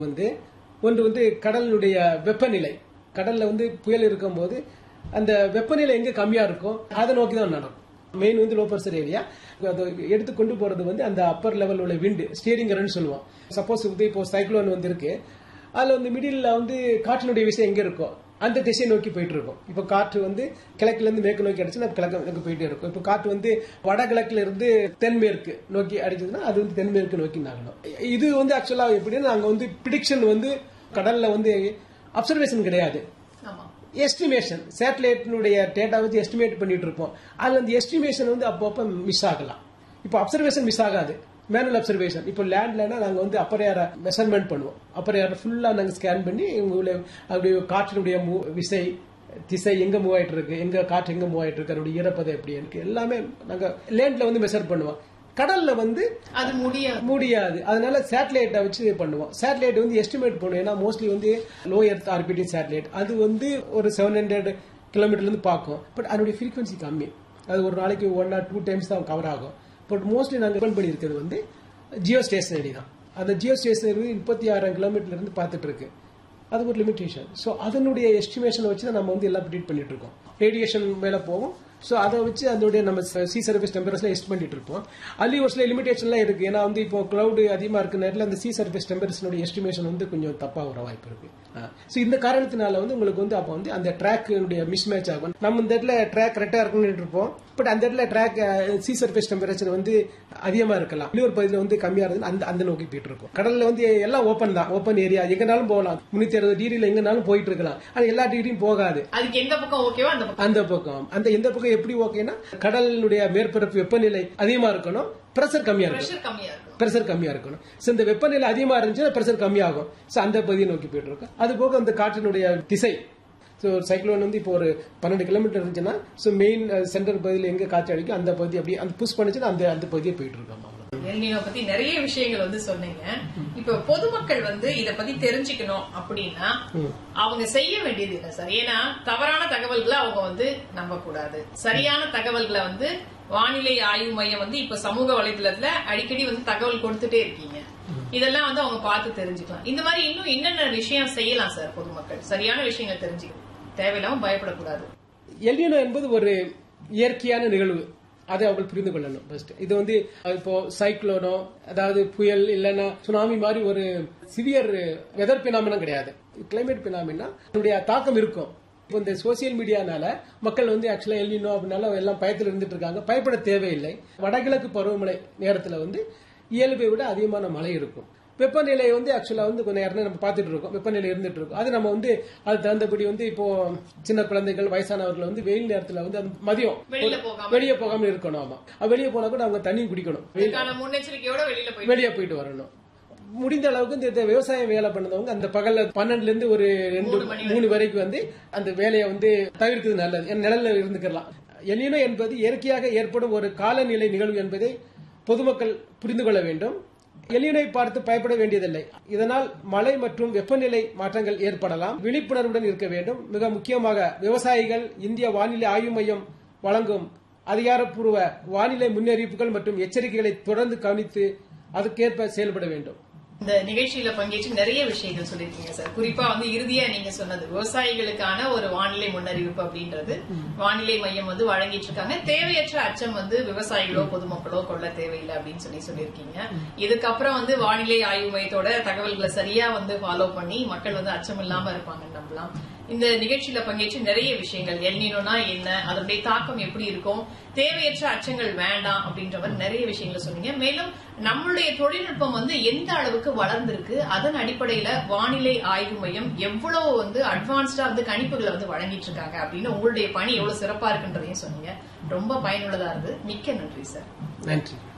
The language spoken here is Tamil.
வந்து ஒன்று வந்து கடலினுடைய வெப்பநிலை கடல்ல வந்து புயல் இருக்கும்போது அந்த வெப்பநிலை எங்க கம்மியா இருக்கோ அதை நோக்கி தான் நடக்கும் மெயின் வந்து லோ ப்ரெஷர் ஏரியா அதை எடுத்து கொண்டு போறது வந்து அந்த அப்பர் லெவல் உள்ள விண்டு ஸ்டீரிங் ரன் சொல்லுவோம் சப்போஸ் வந்து இப்போ சைக்ளோன் வந்து இருக்கு அதுல வந்து மிடில் வந்து காற்றினுடைய விஷயம் எங்க இருக்கோ அந்த திசையை நோக்கி போயிட்டு இருக்கும் இப்போ காற்று வந்து கிழக்குல இருந்து மேற்கு நோக்கி அடிச்சுன்னா கிழக்கு நோக்கி போயிட்டே இருக்கும் இப்போ காற்று வந்து வடகிழக்குல இருந்து தென்மேற்கு நோக்கி அடிச்சதுன்னா அது வந்து தென்மேற்கு நோக்கி நகரும் இது வந்து ஆக்சுவலா எப்படின்னா நாங்க வந்து ப்ரிடிக்ஷன் வந்து கடல்ல வந்து அப்சர்வேஷன் கிடையாது ஆமா எஸ்டிமேஷன் சேட்டலைட்டினுடைய டேட்டா வச்சு எஸ்டிமேட் பண்ணிட்டு இருப்போம் அதுல அந்த எஸ்டிமேஷன் வந்து அப்பப்போ மிஸ் ஆகலாம் இப்போ அப்சர்வேஷன் மிஸ் ஆகாது மேனுவல் அப்சர்வேஷன் இப்போ லேண்ட்லனா நாங்க வந்து அப்பர் ஏர மெஷர்மெண்ட் பண்ணுவோம் அப்பர் ஏர ஃபுல்லா நாங்க ஸ்கேன் பண்ணி உங்களுடைய அப்படி காற்றினுடைய மூ- விசை திசை எங்க மூவ் ஆயிட்டு இருக்கு எங்க காற்று எங்க மூவ் ஆயிட்டு இருக்கு அதனுடைய ஈரப்பதம் எப்படி இருக்கு எல்லாமே நாங்க லேண்ட்ல வந்து மெஷர் பண்ணுவோம் கடல்ல வந்து அது முடியாது முடியாது அதனால சேட்டலைட்டை வச்சு பண்ணுவோம் சேட்டலைட் வந்து எஸ்டிமேட் பண்ணுவோம் ஏன்னா மோஸ்ட்லி வந்து லோ எர்த் ஆர்பிட்டிங் சேட்டலைட் அது வந்து ஒரு செவன் ஹண்ட்ரட் கிலோமீட்டர்ல இருந்து பார்க்கும் பட் அதனுடைய ஃப்ரீக்வன்சி கம்மி அது ஒரு நாளைக்கு ஒன் ஆர் டூ டைம்ஸ் தான் கவர் ஆகும் பட் மோஸ்ட்லி நாங்கள் டிபெண்ட் பண்ணியிருக்கிறது வந்து ஜியோ ஸ்டேஷனரி தான் அந்த ஜியோ ஸ்டேஷனரி முப்பத்தி ஆறாயிரம் கிலோமீட்டர்ல இருந்து பார்த்துட்டு இருக்கு அது ஒரு லிமிடேஷன் ஸோ அதனுடைய எஸ்டிமேஷனை வச்சு தான் நம்ம வந்து எல்லாம் ப்ரிடிக்ட் பண்ணிட்டு இருக்கோம் ரேடியேஷன் மேல போகும் ஸோ அதை வச்சு அதனுடைய நம்ம சி சர்ஃபேஸ் டெம்பரேச்சர்ல எஸ்ட் பண்ணிட்டு இருப்போம் அள்ளி ஒரு சில லிமிடேஷன்லாம் இருக்கு ஏன்னா வந்து இப்போ கிளவுட் அதிகமா இருக்க நேரத்தில் அந்த சி சர்ஃபேஸ் டெம்பரேச்சருடைய எஸ்டிமேஷன் வந்து கொஞ்சம் தப்பா வர வாய்ப்பு இருக்கு ஸோ இந்த காரணத்தினால வந்து உங்களுக்கு வந்து அப்போ வந்து அந்த ட்ராக்குடைய மிஸ் மேட்ச் ஆகும் நம்ம இந்த இடத்துல ட்ராக் கரெக்டா இருக்குன்னு இருப்போம் பட் அந்த இடத்துல ட்ராக் சி சர்ஃபேஸ் டெம்பரேச்சர் வந்து அதிகமா இருக்கலாம் வெளியூர் பகுதியில் வந்து கம்மியா இருந்து அந்த அந்த நோக்கி போயிட்டு இருக்கும் கடல்ல வந்து எல்லாம் ஓப்பன் தான் ஓப்பன் ஏரியா எங்கனாலும் போகலாம் முன்னூத்தி அறுபது டிகிரில எங்கனாலும் போயிட்டு இருக்கலாம் ஆனா எல்லா டிகிரியும் போகாது அதுக்கு எந்த பக்கம் ஓகேவோ அந்த பக்கம் அந்த பக்கம் அந்த எந்த பக்கம் எப்படி ஓகேனா கடலினுடைய மேற்பரப்பு வெப்பநிலை அதிகமா இருக்கணும் பிரஷர் கம்மியா இருக்கணும் பிரஷர் கம்மியா இருக்கும் பிரஷர் கம்மியா இருக்கணும் So, இந்த வெப்பநிலை அதிகமா இருந்துச்சுன்னா பிரஷர் கம்மியாகும் சோ அந்த பகுதியை நோக்கி போயிட்டு இருக்கும் அது போக அந்த காற்றினுடைய திசை ஸோ சைக்ளோன் வந்து இப்போ ஒரு பன்னெண்டு கிலோமீட்டர் இருந்துச்சுன்னா ஸோ மெயின் சென்டர் பகுதியில் எங்க காற்று அடிக்கும் அந்த பகுதி அப்படியே அந்த புஷ் பண்ணுச்சுன்னா அந்த அந்த பகுதியை போயிட்டு இருக்கோம் அவ்வளவுதான். எல்னினோ பத்தி நிறைய விஷயங்கள் வந்து சொன்னீங்க இப்ப பொதுமக்கள் வந்து இத பத்தி தெரிஞ்சுக்கணும் அப்படின்னா அவங்க செய்ய வேண்டியது என்ன சார் ஏன்னா தவறான தகவல்களை அவங்க வந்து நம்ப கூடாது சரியான தகவல்களை வந்து வானிலை ஆய்வு மையம் வந்து இப்ப சமூக வலைதளத்துல அடிக்கடி வந்து தகவல் கொடுத்துட்டே இருக்கீங்க இதெல்லாம் வந்து அவங்க பார்த்து தெரிஞ்சுக்கலாம் இந்த மாதிரி இன்னும் என்னென்ன விஷயம் செய்யலாம் சார் பொதுமக்கள் சரியான விஷயங்கள் தெரிஞ்சுக்கணும் தேவையில்லாம பயப்படக்கூடாது எல்னினோ என்பது ஒரு இயற்கையான நிகழ்வு அதை அவர்கள் புரிந்து கொள்ளணும் ஃபர்ஸ்ட் இது வந்து இப்போ சைக்ளோனோ அதாவது புயல் இல்லைன்னா சுனாமி மாதிரி ஒரு சிவியர் வெதர் பினாமினம் கிடையாது கிளைமேட் பினாமினா அதனுடைய தாக்கம் இருக்கும் இப்போ இந்த சோசியல் மீடியானால மக்கள் வந்து ஆக்சுவலா எல்னினோ அப்படின்னால எல்லாம் பயத்தில் இருந்துட்டு இருக்காங்க பயப்பட தேவையில்லை வடகிழக்கு பருவமழை நேரத்துல வந்து இயல்பை விட அதிகமான மழை இருக்கும் வெப்பநிலை வந்து ஆக்சுவலா வந்து கொஞ்சம் நேரம் நம்ம பார்த்துட்டு இருக்கோம் வெப்பநிலை இருந்துட்டு இருக்கும் அது நம்ம வந்து அது தகுந்தபடி வந்து இப்போ சின்ன குழந்தைகள் வயசானவர்கள் வந்து வெயில் நேரத்துல வந்து அது மதியம் வெளியில போகாம வெளியே போகாம இருக்கணும் ஆமா அது வெளியே போனா கூட அவங்க தண்ணி குடிக்கணும் வெயில் இதுக்கான முன்னெச்சரிக்கையோட வெளியில போய் வெளியே போயிட்டு வரணும் முடிந்த அளவுக்கு இந்த- இந்த விவசாயம் வேலை பண்ணதவங்க அந்த பகல்ல பன்னெண்டுல இருந்து ஒரு ரெண்டு மூணு மணி மூணு வரைக்கும் வந்து அந்த வேலையை வந்து தவிர்க்கிறது நல்லது ஏன்னா நிழல்ல இருந்துக்கலாம் எல்லினோ என்பது இயற்கையாக ஏற்படும் ஒரு காலநிலை நிகழ்வு என்பதை பொதுமக்கள் புரிந்து கொள்ள வேண்டும் எலியனை பார்த்து பயப்பட வேண்டியதில்லை இதனால் மழை மற்றும் வெப்பநிலை மாற்றங்கள் ஏற்படலாம் விழிப்புணர்வுடன் இருக்க வேண்டும் மிக முக்கியமாக விவசாயிகள் இந்திய வானிலை ஆய்வு மையம் வழங்கும் அதிகாரப்பூர்வ வானிலை முன்னறிவிப்புகள் மற்றும் எச்சரிக்கைகளை தொடர்ந்து கவனித்து அதுக்கேற்ப செயல்பட வேண்டும் இந்த நிகழ்ச்சியில பங்கேற்று நிறைய விஷயங்கள் சொல்லிருக்கீங்க சார் குறிப்பா வந்து இறுதியா நீங்க சொன்னது விவசாயிகளுக்கான ஒரு வானிலை முன்னறிவிப்பு அப்படின்றது வானிலை மையம் வந்து வழங்கிட்டு இருக்காங்க தேவையற்ற அச்சம் வந்து விவசாயிகளோ பொதுமக்களோ கொள்ள தேவையில்லை அப்படின்னு சொல்லி சொல்லியிருக்கீங்க இதுக்கப்புறம் வந்து வானிலை ஆய்வு மையத்தோட தகவல்களை சரியா வந்து ஃபாலோ பண்ணி மக்கள் வந்து அச்சம் இல்லாம இருப்பாங்கன்னு நம்பலாம் இந்த நிகழ்ச்சியில பங்கேற்று நிறைய விஷயங்கள் எல்னினோனா என்ன அதனுடைய தாக்கம் எப்படி இருக்கும் தேவையற்ற அச்சங்கள் வேண்டாம் அப்படின்ற மாதிரி நிறைய விஷயங்களை சொன்னீங்க மேலும் நம்மளுடைய தொழில்நுட்பம் வந்து எந்த அளவுக்கு வளர்ந்திருக்கு அதன் அடிப்படையில வானிலை ஆய்வு மையம் எவ்வளவு வந்து அட்வான்ஸ்டா வந்து கணிப்புகளை வந்து வழங்கிட்டு இருக்காங்க அப்படின்னு உங்களுடைய பணி எவ்வளவு சிறப்பா இருக்குன்றதையும் சொன்னீங்க ரொம்ப பயனுள்ளதா இருந்து மிக்க நன்றி சார் நன்றி